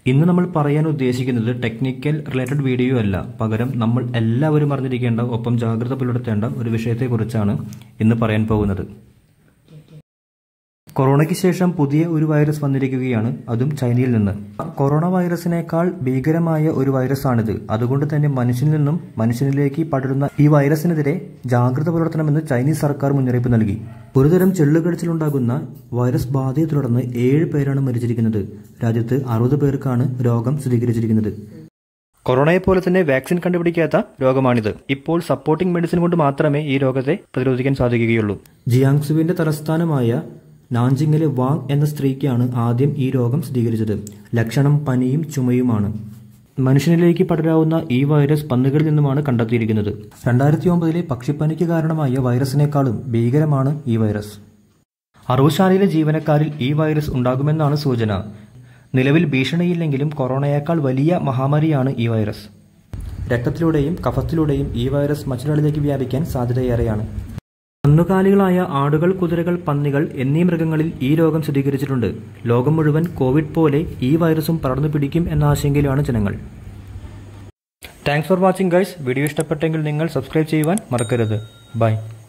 ഇന്ന് നമ്മൾ പറയാൻ ഉദ്ദേശിക്കുന്നത് ടെക്നിക്കൽ റിലേറ്റഡ് വീഡിയോ അല്ല പകരം നമ്മൾ എല്ലാവരും അറിഞ്ഞിരിക്കേണ്ട ഒപ്പം ജാഗ്രത പുലർത്തേണ്ട ഒരു വിഷയത്തെക്കുറിച്ചാണ് ഇന്ന് പറയാൻ പോകുന്നത് കൊറോണയ്ക്ക് ശേഷം പുതിയ ഒരു വൈറസ് വന്നിരിക്കുകയാണ് അതും ചൈനയിൽ നിന്ന് കൊറോണ വൈറസിനേക്കാൾ ഭീകരമായ ഒരു വൈറസാണിത് അതുകൊണ്ട് തന്നെ മനുഷ്യനിൽ നിന്നും മനുഷ്യനിലേക്ക് പടരുന്ന ഈ വൈറസിനെതിരെ ജാഗ്രത പുലർത്തണമെന്ന് ചൈനീസ് സർക്കാർ മുന്നറിയിപ്പ് നൽകി ഒരുതരം ചെള്ളുകടിച്ചിലുണ്ടാകുന്ന വൈറസ് ബാധയെ തുടർന്ന് ഏഴ് പേരാണ് മരിച്ചിരിക്കുന്നത് രാജ്യത്ത് അറുപത് പേർക്കാണ് രോഗം സ്ഥിരീകരിച്ചിരിക്കുന്നത് കൊറോണയെ പോലെ തന്നെ വാക്സിൻ കണ്ടുപിടിക്കാത്ത രോഗമാണിത് ഇപ്പോൾ സപ്പോർട്ടിംഗ് മെഡിസിൻ കൊണ്ട് മാത്രമേ ഈ രോഗത്തെ പ്രതിരോധിക്കാൻ സാധിക്കുകയുള്ളൂ ജിയാങ്സുവിന്റെ തലസ്ഥാനമായ നാഞ്ചിങ്ങിലെ വാങ് എന്ന സ്ത്രീക്കാണ് ആദ്യം ഈ രോഗം സ്ഥിരീകരിച്ചത് ലക്ഷണം പനിയും ചുമയുമാണ് മനുഷ്യനിലേക്ക് പടരാവുന്ന ഈ വൈറസ് പന്നുകളിൽ നിന്നുമാണ് കണ്ടെത്തിയിരിക്കുന്നത് രണ്ടായിരത്തി ഒമ്പതിലെ പക്ഷിപ്പനിക്ക് കാരണമായ വൈറസിനേക്കാളും ഭീകരമാണ് ഈ വൈറസ് അറുപശാലയിലെ ജീവനക്കാരിൽ ഈ വൈറസ് ഉണ്ടാകുമെന്നാണ് സൂചന നിലവിൽ ഭീഷണിയില്ലെങ്കിലും കൊറോണയേക്കാൾ വലിയ മഹാമാരിയാണ് ഈ വൈറസ് രക്തത്തിലൂടെയും കഫത്തിലൂടെയും ഈ വൈറസ് മറ്റൊരാളിലേക്ക് വ്യാപിക്കാൻ സാധ്യതയേറെയാണ് കന്നുകാലികളായ ആടുകൾ കുതിരകൾ പന്നികൾ എന്നീ മൃഗങ്ങളിൽ ഈ രോഗം സ്ഥിരീകരിച്ചിട്ടുണ്ട് ലോകം മുഴുവൻ കോവിഡ് പോലെ ഈ വൈറസും പടർന്നു പിടിക്കും എന്ന ആശങ്കയിലാണ് ജനങ്ങൾ thanks for watching guys video ഇഷ്ടപ്പെട്ടെങ്കിൽ നിങ്ങൾ സബ്സ്ക്രൈബ് ചെയ്യുവാൻ മറക്കരുത് ബൈ